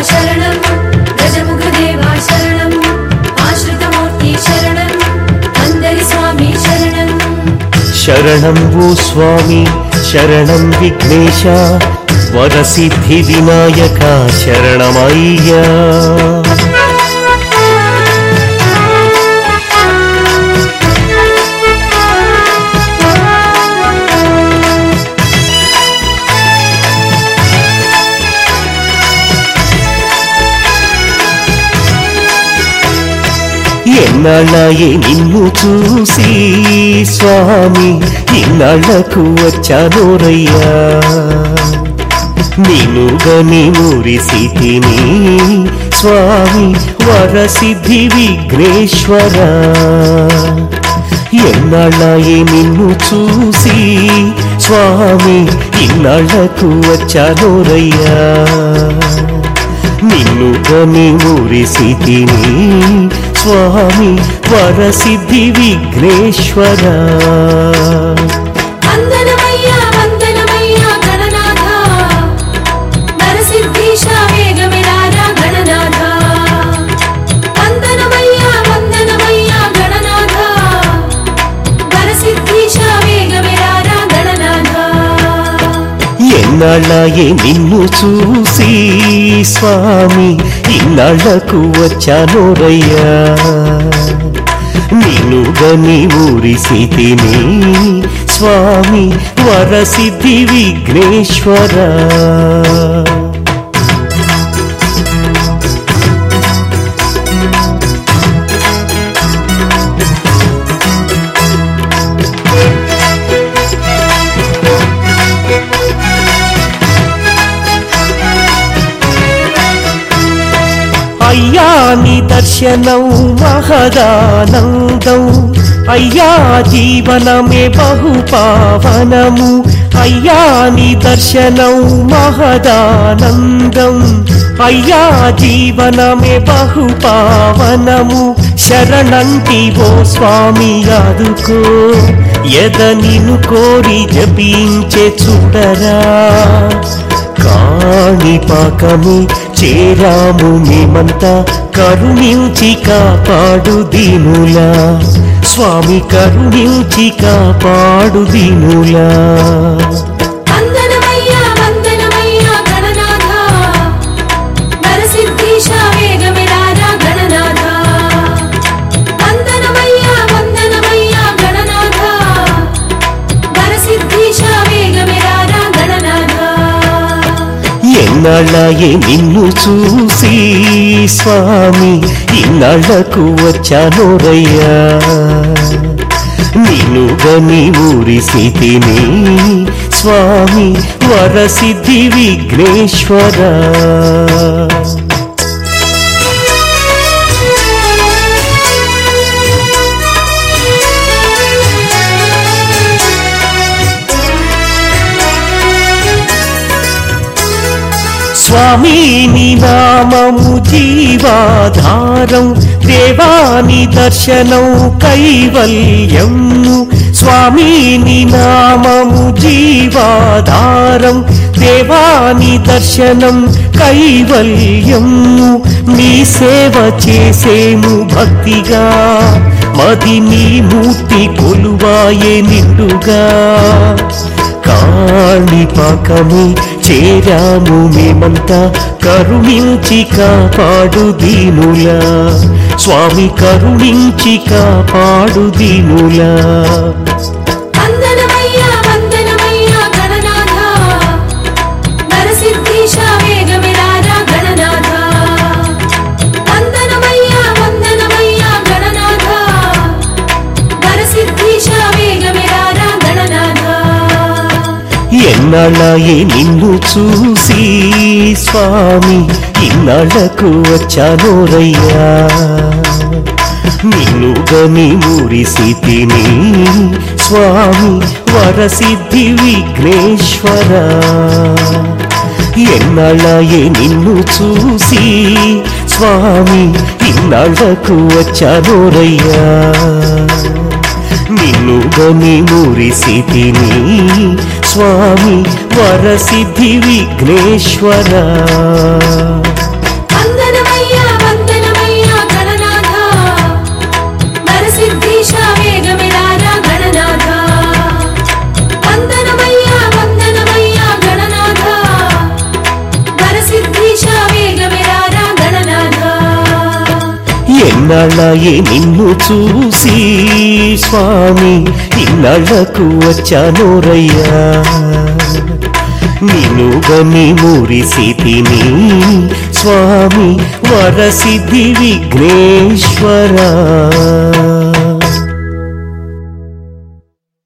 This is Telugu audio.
శరణం గజముఖదేవా శరణం ఆశ్రితమూర్తి శరణం అందరి స్వామి శరణం శరణం ఓ స్వామి శరణం విఘ్నేశ వరసిద్ధి వినాయక శరణమయ్యా ఎన్నాళ్ళాయే నిన్ను చూసి స్వామి ఇన్నాళ్లకు వచ్చానోరయ్యా నిన్నుగని మురిసితిని స్వామి వరసిద్ధి విఘ్నేశ్వర ఎన్నాళ్ళాయే నిన్ను చూసి స్వామి ఇన్నాళ్లకు వచ్చానోరయ్యా నిన్ను కొని మురిసితిని స్వామి వరసిద్ధి విఘ్నేశ్వర వందనమయ్యా వందనమయ్యా గణనాథ నరసిద్ధీశ వేగమిరారా గణనాథ వందనమయ్యా వందనమయ్యా గణనాథ నరసిద్ధీశ వేగమిరారా గణనాథ ఎన్నాళ్ళాయే నిన్ను చూసి స్వామి ఇన్నాళ్లకు వచ్చానోరయ్యా నిన్ను గని మురిసితిని స్వామి వరసిద్ధి విఘ్నేశ్వర అయ్యా నీ దర్శనం మహదానందం అయ్యా జీవనమే బహు పావనము అయ్యా నీ దర్శనం మహదానందం అయ్యా జీవనమే బహు పావనము శరణంటి ఓ స్వామి యాదుకో ఎద నిన్ను కోరి జపించే చూడరా కాణిపాకము చేరాము మేమంతా కరుణించి కాపాడు దీనులా స్వామి కరుణించి కాపాడు దీనులా వందనమయ్యా వందనమయ్యా గణనాథ నరసిద్ధీశ వేగమిరారా గణనాథ వందనమయ్యా వందనమయ్యా గణనాథ నరసిద్ధీశ వేగమిరారా గణనాథ ఎన్నాళ్ళాయే నిన్ను చూసి స్వామి ఇన్నాళ్లకు వచ్చానోరయ్యా నిన్ను గని మురిసితిని స్వామి వరసిద్ధి విఘ్నేశ్వర స్వామి నీ నామము జీవాధారం దేవాని దర్శనం కైవల్యము స్వామి నీ నామము జీవాధారం దేవాని దర్శనం కైవల్యము నీ సేవ చేసేము భక్తిగా మది నీ మూర్తి కొలువాయే నిండుగా కాణిపాకము చేరాము మేమంతా కరుణించి కాపాడు దీనులా స్వామి కరుణించి కాపాడు దీనులా వందనమయ్యా వందనమయ్యా గణనాథ నరసిద్ధీశ వేగమిరారా గణనాథ వందనమయ్యా వందనమయ్యా గణనాథ నరసిద్ధీశ వేగమిరారా గణనాథ ఎన్నాళ్ళాయే నిన్ను చూసి స్వామి ఇన్నాళ్లకు వచ్చానోరయ్యా నిన్ను గని మురిసితిని స్వామి వరసిద్ధి విఘ్నేశ్వర ఎన్నాళ్ళాయే నిన్ను చూసి స్వామి ఇన్నాళ్లకు వచ్చానోరయ్యా నిన్ను గని మురిసితిని స్వామి వరసిద్ధి విఘ్నేశ్వర ఇన్నాళ్ళాయే నిన్ను చూసి స్వామి ఇన్నాళ్లకు వచ్చానోరయ్యా నిన్నుగని మురిసితిని స్వామి వరసిద్ధి విఘ్నేశ్వరా